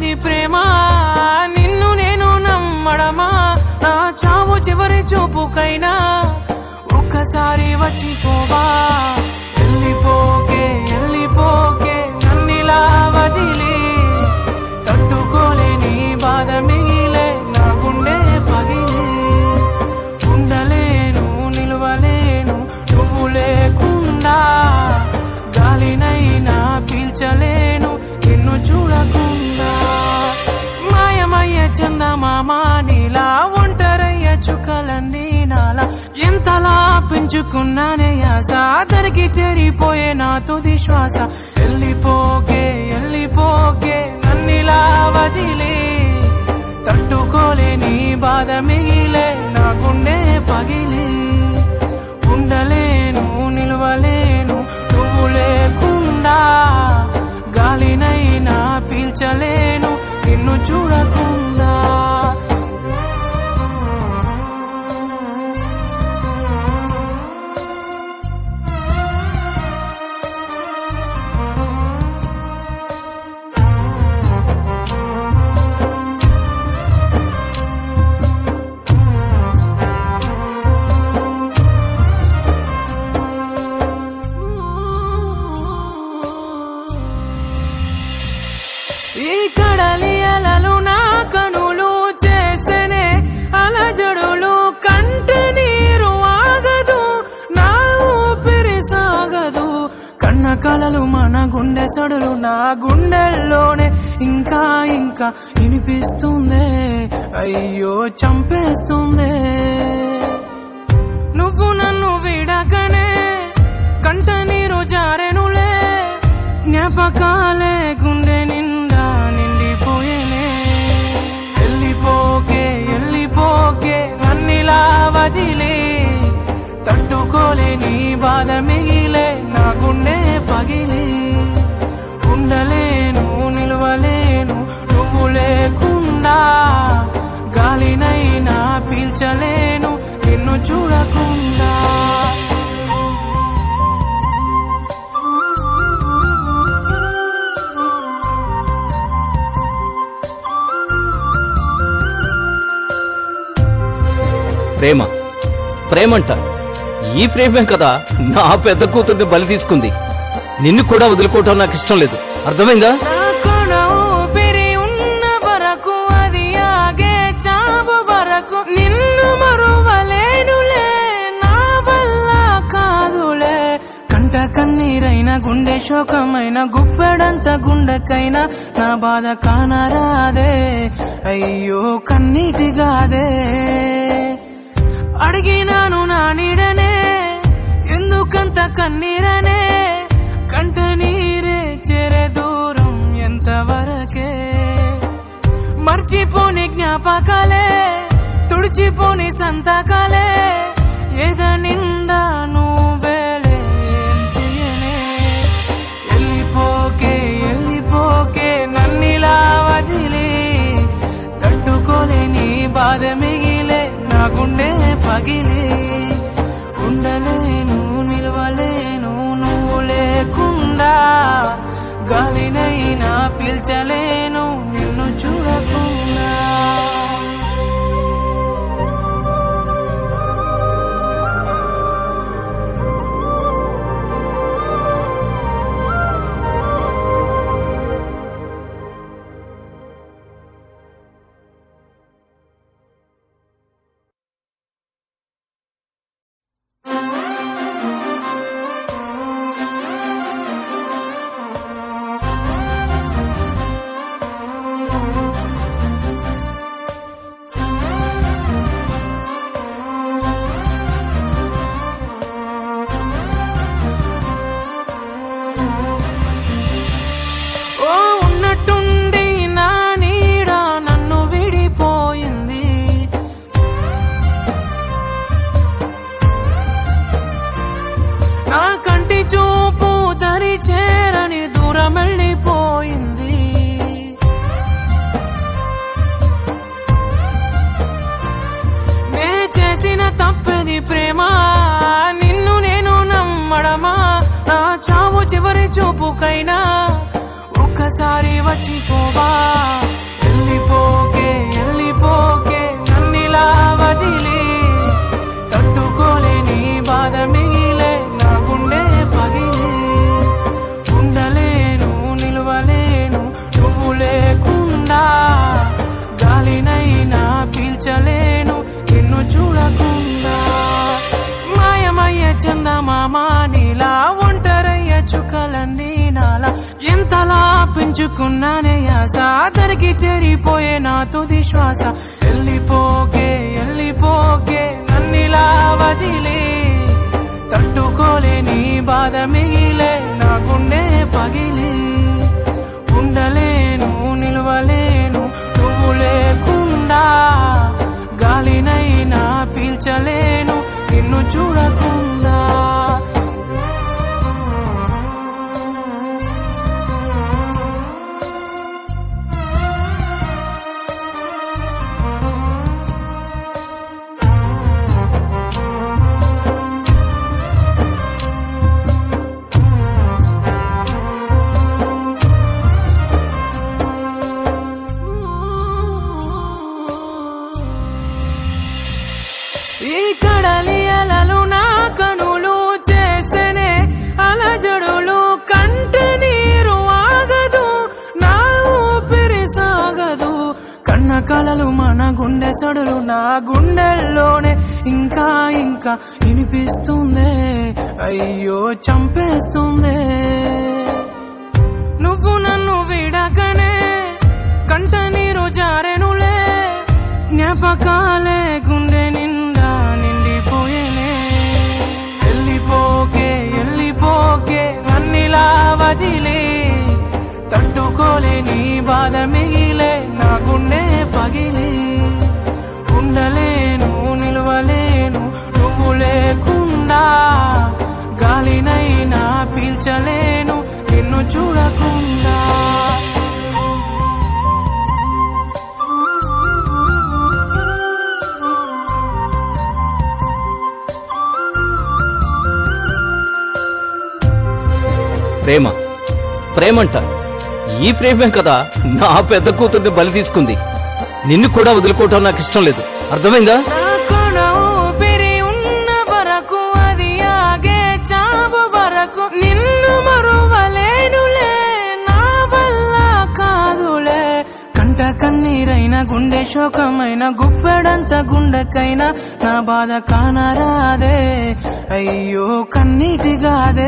తప్పేది ప్రేమ నిన్ను నేను నమ్మడమా నా చావు చివరి చూపుకైనా ఒక్కసారి వచ్చిపోవా వెళ్ళిపోకే వెళ్ళిపోకే నన్నిలా వదిలి తట్టుకోలేని బాధ మిగిలే నా గుండె పగిలి ఉండలేను నిలవలేను నువ్వు లేకుండా గాలినైనా పీల్చలేను నిన్ను చూడకుండా మాయమయ్య చందమామ నీలా ఒంటరయ్య చుక్కలన్నీ నాలా ఎంతలా పెంచుకున్నానే ఆశ అతనికి చేరిపోయే నా తుది శ్వాస వెళ్ళిపోకే వెళ్ళిపోకే నన్నిలా వదిలే తట్టుకోలేని బాధ మిగిలే నా గుండె పగిలి ఉండలేను నిలవలేను నువ్వు లేకుండా గాలినైనా పీల్చలేను నిన్ను చూడకుండా ఈ కడలి అలలు నా కనులు చేసనే అలజడులు కంట నీరు ఆగదు నా ఊపిరి సాగదు కన్న కలలు మన గుండె సడులు నా గుండెల్లోనే ఇంకా ఇంకా వినిపిస్తుందే అయ్యో చంపేస్తుందే నువ్వు నన్ను విడకనే కంట నీరు జారెనులే జ్ఞాపకాలే గుండె నిండా నిండిపోయేనే వెళ్ళిపోకే వెళ్ళిపోకే నన్నిలా వదిలే తట్టుకోలేని బాధ మిగిలే నా గుండె పగిలి ఉండలేను నిలవలేను నువ్వు లేకుండా గాలినైనా పీల్చలేను నిన్ను చూడకుండా ప్రేమ ప్రేమంట ఈ ప్రేమే కదా నా పెద్ద కూతుర్ని బలి తీసుకుంది నిన్ను కూడా వదులుకోవటం నాకు ఇష్టం లేదు అర్థమైందా నా కొన ఊపిరి ఉన్న వరకు అది ఆగే చావు వరకు నిన్ను మరువలేనులే నా వల్ల కాదులే కంట కన్నీరైన గుండె శోకమైన గుప్పెడంత గుండెకైనా నా బాధ కానరాదే అయ్యో కన్నీటిగాదే అడిగినాను నా నీడనే ఎందుకంత కన్నీరనే కంట నీరే చేరే దూరం ఎంతవరకే మర్చిపోని జ్ఞాపకాలే తుడిచిపోని సంతకాలే ఏద నిందా నువ్వేలే ఏం చెయ్యనే వెళ్ళిపోకే వెళ్ళిపోకే నన్నిలా వదిలి తట్టుకోలేని బాధ మిగిలే నా గుండె పగిలి ఉండలేను నిలవలేను నువ్వు లేకుండా గాలినైనా పీల్చలేను నిన్ను చూడకుండా ఓ ఉన్నట్టుండి నా నీడ నన్ను విడిపోయింది నా కంటి చూపు దరి చేరని దూరం వెళ్ళిపోయింది నే చేసిన తప్పని ప్రేమ నిన్ను నేను నమ్మడమా నా చావు చివరి చూపుకైనా ఒక్క ఒక్కసారి వచ్చిపోవా వెళ్ళిపోకే వెళ్ళిపోకే నన్నిలా వదిలి తట్టుకోలేని బాధ మిగిలే నా గుండె పగిలి ఉండలేను నిలవలేను నువ్వు లేకుండా గాలినైనా పీల్చలేను నిన్ను చూడకుండా మాయమయ్య చందమామ నీలా ఒంటరయ్య చుక్కలన్నీ నాలా ఎంతలా పెంచుకున్నానే ఆశ తరికి చేరిపోయే నా తుది శ్వాస వెళ్ళిపోకే వెళ్ళిపోకే నన్నిలా వదిలే తట్టుకోలేని బాధ మిగిలే నా గుండె పగిలి ఉండలేను నిలవలేను నువ్వు లేకుండా గాలినైనా పీల్చలేను నిన్ను చూడకుండా ఈ కడలి అలలు నా కనులు చేసనే అలజడులు కంట నీరు ఆగదు నా ఊపిరి సాగదు కన్న కలలు మన గుండె సడులు నా గుండెల్లోనే ఇంకా ఇంకా వినిపిస్తుందే అయ్యో చంపేస్తుందే నువ్వు నన్ను విడకనే కంట నీరు జారెనులే జ్ఞాపకాలే గుండె నిండా నిండిపోయేనే వెళ్ళిపోకే వెళ్ళిపోకే నన్నిలా వదిలే తట్టుకోలేని బాధ మిగిలే నా గుండె పగిలి ఉండలేను నిలవలేను నువ్వు లేకుండా గాలినైనా పీల్చలేను నిన్ను చూడకుండా ప్రేమ ప్రేమంట ఈ ప్రేమే కదా నా పెద్ద కూతుర్ని బలి తీసుకుంది నిన్ను కూడా వదులుకోవటం నాకు ఇష్టం లేదు అర్థమైందా నా కొన ఊపిరి ఉన్న వరకు అది ఆగే చావు వరకు నిన్ను మరువలేనులే నా వల్ల కాదులే కంట కన్నీరైన గుండె శోకమైన గుప్పెడంత గుండెకైనా నా బాధ కానరాదే అయ్యో కన్నీటిగాదే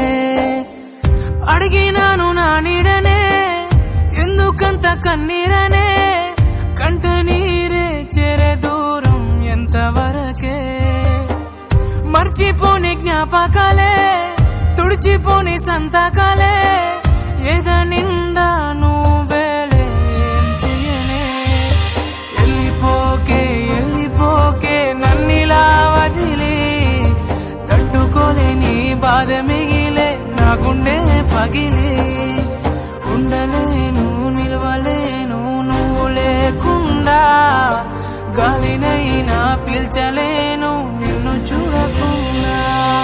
అడిగినాను నా నీడనే ఎందుకంత కన్నీరనే కంట నీరే చేరే దూరం ఎంతవరకే మర్చిపోని జ్ఞాపకాలే తుడిచిపోని సంతకాలే ఏద నిండా నువ్వేలే ఏం చెయ్యనే వెళ్ళిపోకే వెళ్ళిపోకే నన్నిలా వదిలి తట్టుకోలేని బాధ మిగిలే నా గుండె పగిలి ఉండలేను నిలవలేను నువ్వు లేకుండా గాలినైనా పీల్చలేను నిన్ను చూడకుండా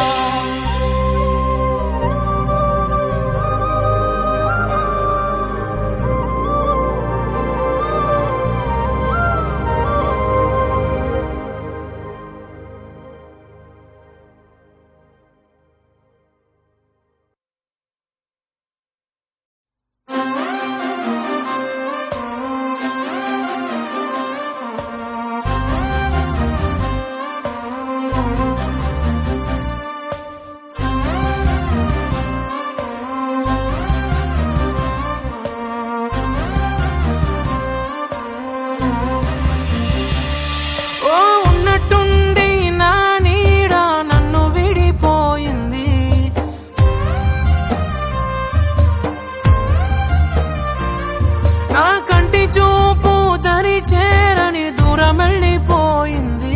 ఓ ఉన్నట్టుండి నా నీడ నన్ను విడిపోయింది నా కంటి చూపు దరి చేరని దూరం వెళ్ళిపోయింది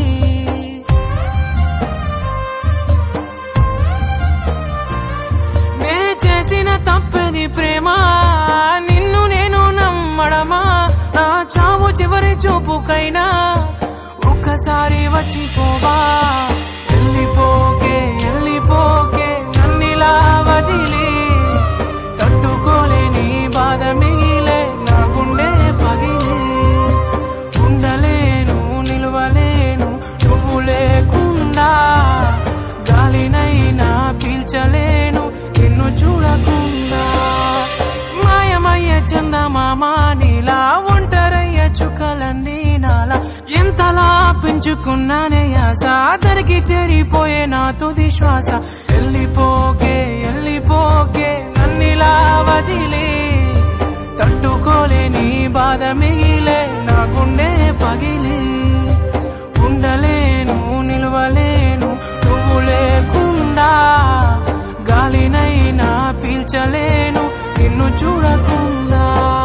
నే చేసిన తప్పని ప్రేమ నిన్ను నేను నమ్మడమా నా చావు చివరి చూపుకైనా ఒక్కసారి వచ్చిపోవా వెళ్ళిపోకే వెళ్ళిపోకే నన్నిలా వదిలి తట్టుకోలేని బా బాధ మిగిలే నా గుండె పగిలే ఉండలేను నిలవలేను నువ్వు లేకుండా గాలినైనా పీల్చలేను నిన్ను చూడకుండా మాయమయ్య చందమామ నీలా ఒంటరయ్య చుక్కలన్నీ నాలా ఎంతలా పెంచుకున్నానే ఆశ అతనికి చేరిపోయే నా తుది శ్వాస వెళ్ళిపోకే వెళ్ళిపోకే నన్నిలా వదిలే తట్టుకోలేని బాధ మిగిలే నా గుండె పగిలే ఉండలేను నిలవలేను నువ్వు లేకుండా గాలినైనా పీల్చలేను నిన్ను చూడకుండా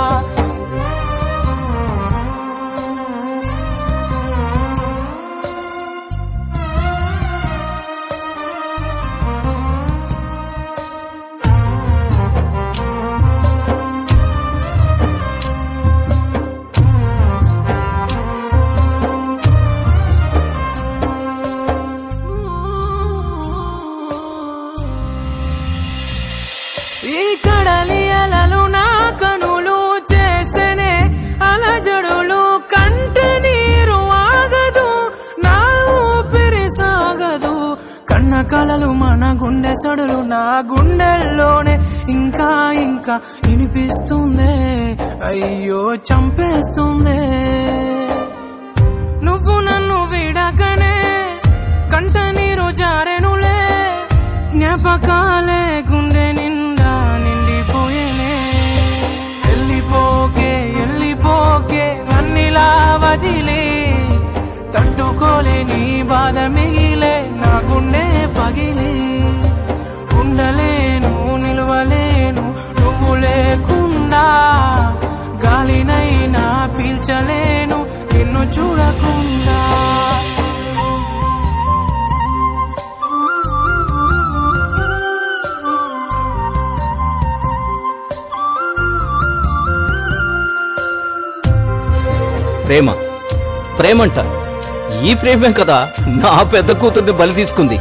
ఈ కడలి అలలు నా కనులు చేసనే అలజడులు కంట నీరు ఆగదు నా ఊపిరి సాగదు కన్న కలలు మన గుండె సడులు నా గుండెల్లోనే ఇంకా ఇంకా వినిపిస్తుందే అయ్యో చంపేస్తుందే నువ్వు నన్ను విడకనే కంట నీరు జారెనులే జ్ఞాపకాలే గుండె నిండా నిండిపోయేనే వెళ్ళిపోకే వెళ్ళిపోకే నన్నిలా వదిలే తట్టుకోలేని బాధ మిగిలే నా గుండె పగిలే ఉండలేను నిలవలేను నువ్వు లేకుండా గాలినైనా పీల్చలేను నిన్ను చూడకుండా ప్రేమ ప్రేమంట ఈ ప్రేమే కదా నా పెద్ద కూతుర్ని బలి తీసుకుంది